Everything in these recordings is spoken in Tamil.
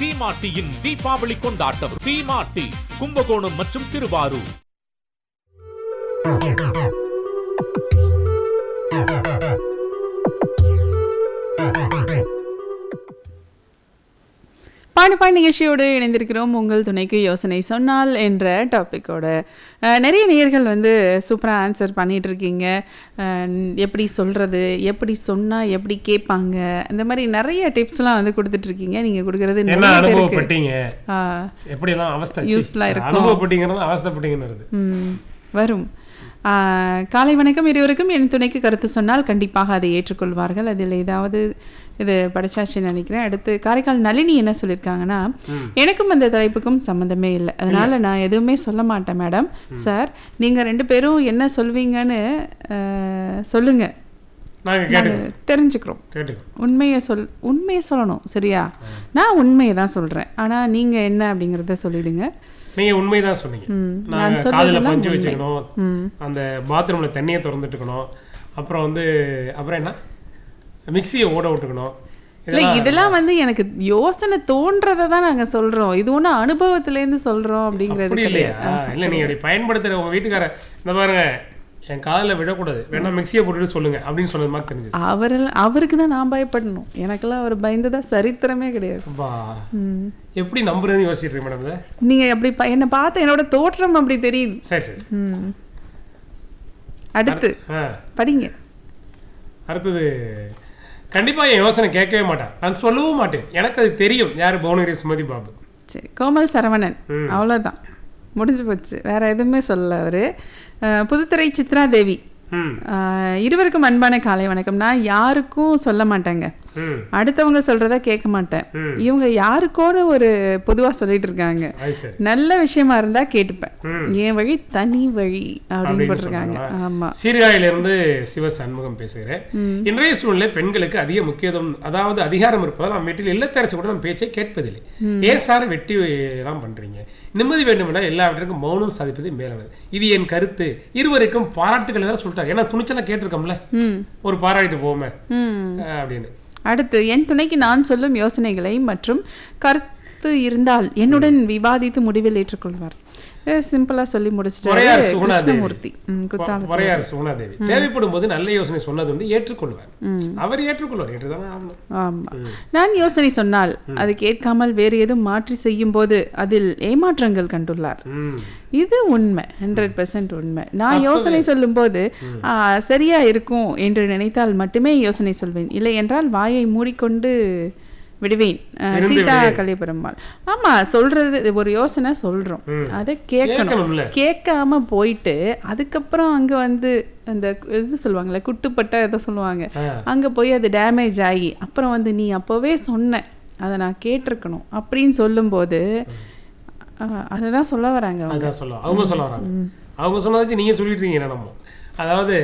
சீமாட்டியின் தீபாவளி கொண்டாட்டம் சீமாட்டி கும்பகோணம் மற்றும் திருவாரூர் பாடு பாய் நிகழ்ச்சியோடு இணைந்திருக்கிறோம் உங்கள் துணைக்கு யோசனை சொன்னால் என்ற டாப்பிக்கோட அஹ், நிறைய நேயர்கள் வந்து சூப்பராக ஆன்சர் பண்ணிட்டு இருக்கீங்க அஹ், எப்படி சொல்கிறது எப்படி சொன்னால் எப்படி கேட்பாங்க இந்த மாதிரி நிறைய டிப்ஸ்லாம் வந்து கொடுத்துட்ருக்கீங்க நீங்கள் கொடுக்குறது என்ன நிறைய பேருக்கு அனுபவப்பட்டீங்க ஆ, எப்படியெல்லாம் அவஸ்தை Useful ஆ இருக்கும். அனுபவப்பட்டீங்கிறது அவஸ்தைப்பட்டீங்கன்னு ம், வரும் ஆ, காலை வணக்கம் இருவருக்கும் என் துணைக்கு கருத்து சொன்னால் கண்டிப்பாக அதை ஏற்றுக்கொள்வார்கள் அதில் ஏதாவது இது படைச்சாச்சுன்னு நினைக்கிறேன் அடுத்து காரைக்கால் நளினி என்ன சொல்லியிருக்காங்கன்னா எனக்கும் அந்த தலைப்புக்கும் சம்மந்தமே இல்லை அதனால நான் எதுவுமே சொல்ல மாட்டேன் மேடம் சார் நீங்கள் ரெண்டு பேரும் என்ன சொல்வீங்கன்னு ஆ, சொல்லுங்க நாங்க நாங்க கேட்டுக்கோம் தெரிஞ்சுக்கிறோம் கேட்டுக்கோம் உண்மையை சொல் உண்மையை சொல்லணும் சரியா நான் உண்மையை தான் சொல்கிறேன் ஆனால் நீங்கள் என்ன அப்படிங்கிறத சொல்லிடுங்க நீங்க உண்மைதான் சொன்னீங்க ம், நான் நாங்க காதுல சொல்றதெல்லாம் பஞ்சு உண்மை. வச்சுக்கணும் ம். அந்த பாத்ரூம்ல தண்ணியை திறந்துட்டுக்கணும் அப்புறம் வந்து அப்புறம் என்ன மிக்சியை ஓட விட்டுக்கணும் இல்ல இதெல்லாம் இதெல்லாம் வந்து எனக்கு யோசனை தோன்றதை தான் நாங்க சொல்றோம் இது ஒண்ணு அனுபவத்துல இருந்து சொல்றோம் அப்படிங்கிறது அப்படி இல்லையா கிடையாது. இல்ல நீங்க அப்படி பயன்படுத்துற உங்க வீட்டுக்கார இந்த பாருங்க என் காதுல விடக்கூடாது வேணா மிக்சியை போட்டுட்டு சொல்லுங்க அப்படின்னு சொன்னது மாதிரி தெரிஞ்சது அவரில் அவருக்கு தான் நான் பயப்படணும் எனக்கெல்லாம் அவர் பயந்ததா சரித்திரமே கிடையாது அப்பா ம். எப்படி நம்புறதுன்னு யோசிச்சிட்டு இருக்கேன் மேடம் இதை? நீங்க அப்படி ப- என்னை பார்த்து என்னோட தோற்றம் அப்படி தெரியுது சரி சரி சரி. ம். அடுத்து ஆ படிங்க அடுத்தது கண்டிப்பா என் யோசனை கேட்கவே மாட்டேன் நான் சொல்லவும் மாட்டேன் எனக்கு அது தெரியும் யார் புவனகிரி சுமதி பாபு சரி கோமல் சரவணன் அவ்வளவுதான் முடிஞ்சு போச்சு வேற எதுவுமே சொல்லல அவரு அஹ், புதுத்துறை சித்ரா தேவி ம் அஹ், இருவருக்கும் அன்பான காலை வணக்கம் நான் யாருக்கும் சொல்ல மாட்டேங்க ம் அடுத்தவங்க சொல்றத கேட்க மாட்டேன் ம். இவங்க யாருக்கோன்னு ஒரு பொதுவா சொல்லிட்டு இருக்காங்க அது சரி நல்ல விஷயமா இருந்தா கேட்டுப்பேன் ம். என் வழி தனி வழி அப்படின்னு அப்படின்னு போட்டிருக்காங்க சொல்றாங்களா? ஆமா சீர்காழியிலிருந்து சிவ சண்முகம் பேசுகிறேன் இன்றைய சூழ்நிலை பெண்களுக்கு அதிக முக்கியத்துவம் அதாவது அதிகாரம் இருப்பதால் நம்ம வீட்டில் இல்லத்தரசு கூட நம்ம பேச்சை கேட்பதில்லை ஏன் சார் வெட்டி எல்லாம் பண்றீங்க நிம்மதி வேண்டுமென்றால் எல்லாவற்றிற்கும் மௌனம் சாதிப்பது மேலானது இது என் கருத்து இருவருக்கும் பாராட்டுகள் வேற சொல்லிட்டாங்க ஏன்னா துணிச்சலா கேட்டிருக்கோம்ல ம் ஒரு பாராட்டிட்டு போவோமே ம் அஹ் அப்படின்னு அடுத்து என் துணைக்கு நான் சொல்லும் யோசனைகளை மற்றும் கருத்து இருந்தால் என்னுடன் விவாதித்து முடிவில் ஏற்றுக்கொள்வார் சிம்பிளா சொல்லி முடிச்சிட்டாரு முறையார் சுகுணாதேவி கிருஷ்ணமூர்த்தி ம், குத்தால முறையார் சுகுணாதேவி தேவைப்படும் போது நல்ல யோசனை சொன்னதுண்டு ஏற்றுக்கொள்வார் அவர் ஏற்றுக்கொள்வார் ஏற்றுதானே ஆகணும் ஆமா நான் யோசனை சொன்னால் அது கேட்காமல் வேறு எதுவும் மாற்றி செய்யும் போது அதில் ஏமாற்றங்கள் கண்டுள்ளார் ம் இது உண்மை ஹண்ட்ரட் பெர்சன்ட் உண்மை நான் யோசனை சொல்லும்போது ஆ, சரியா இருக்கும் என்று நினைத்தால் மட்டுமே யோசனை சொல்வேன் இல்லை என்றால் வாயை மூடிக்கொண்டு விடுவேன் ஆ, இருந்து சீதா விடுவேன். கலிபெருமாள் ஆமா சொல்றது ஒரு யோசனை சொல்றோம் அதை கேட்கணும் கேட்கணும்ல கேட்காம போயிட்டு அதுக்கப்புறம் அங்க வந்து அந்த இது சொல்லுவாங்கல்ல குட்டுப்பட்ட ஏதோ சொல்லுவாங்க ஆ. அங்க போய் அது டேமேஜ் ஆகி அப்புறம் வந்து நீ அப்போவே சொன்ன அதை நான் கேட்டிருக்கணும் அப்படின்னு சொல்லும்போது ஆ, அதுதான் சொல்ல வராங்க அவங்க. அதான் சொல்ல அவங்க சொல்ல வராங்க அவங்க சொன்னதை வச்சு நீங்க சொல்லிட்டு இருக்கீங்க என்னமோ அதாவது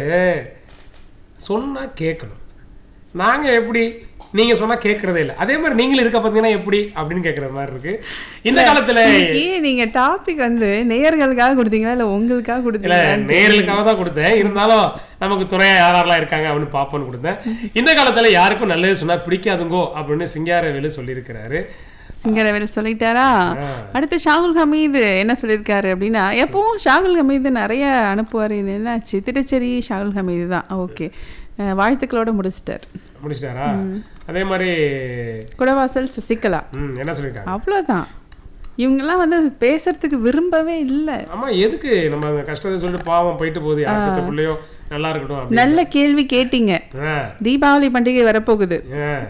சொன்னா கேட்கணும் நாங்க எப்படி நீங்க சொன்னா கேட்கறதே இல்லை அதே மாதிரி நீங்களும் இருக்க பார்த்தீங்கன்னா எப்படி அப்படின்னு கேட்கற மாதிரி இருக்கு இந்த காலத்துல இன்னைக்கு நீங்க டாபிக் வந்து நேயர்களுக்காக கொடுத்தீங்களா இல்ல உங்களுக்காக இல்ல கொடுத்தீங்களா நேர்களுக்காக தான் கொடுத்தேன் இருந்தாலும் நமக்கு துணையா யாரெல்லாம் இருக்காங்க அப்படின்னு பார்ப்போம்னு கொடுத்தேன் இந்த காலத்துல யாருக்கும் நல்லது சொன்னா பிடிக்காதுங்கோ அப்படின்னு சிங்காரவேலு சொல்லியிருக்கிறாரு சிங்கரவேல் சொல்லிட்டாரா ஆ. அடுத்து ஷாகுல் ஹமீது என்ன சொல்லியிருக்காரு அப்படின்னா எப்பவும் ஷாகுல் ஹமீது நிறைய அனுப்புவார் இது என்னாச்சு திட்டச்சேரி ஷாகுல் ஹமீது தான் ஓகே வாழ்த்துக்களோட முடிச்சிட்டார் முடிச்சிட்டாரா அதே மாதிரி குடவாசல் சசிகலா ம் என்ன சொல்லியிருக்காங்க அவ்வளோதான் இவங்கெல்லாம் வந்து பேசுறதுக்கு விரும்பவே இல்லை ஆமா எதுக்கு நம்ம அந்த கஷ்டத்தை சொல்லிட்டு பாவம் போயிட்டு போகுது யார் பெத்த பிள்ளையோ நல்லா இருக்கட்டும் அப்படின்னு நல்ல கேள்வி கேட்டீங்க ஆ, தீபாவளி பண்டிகை வரப்போகுது ஆ.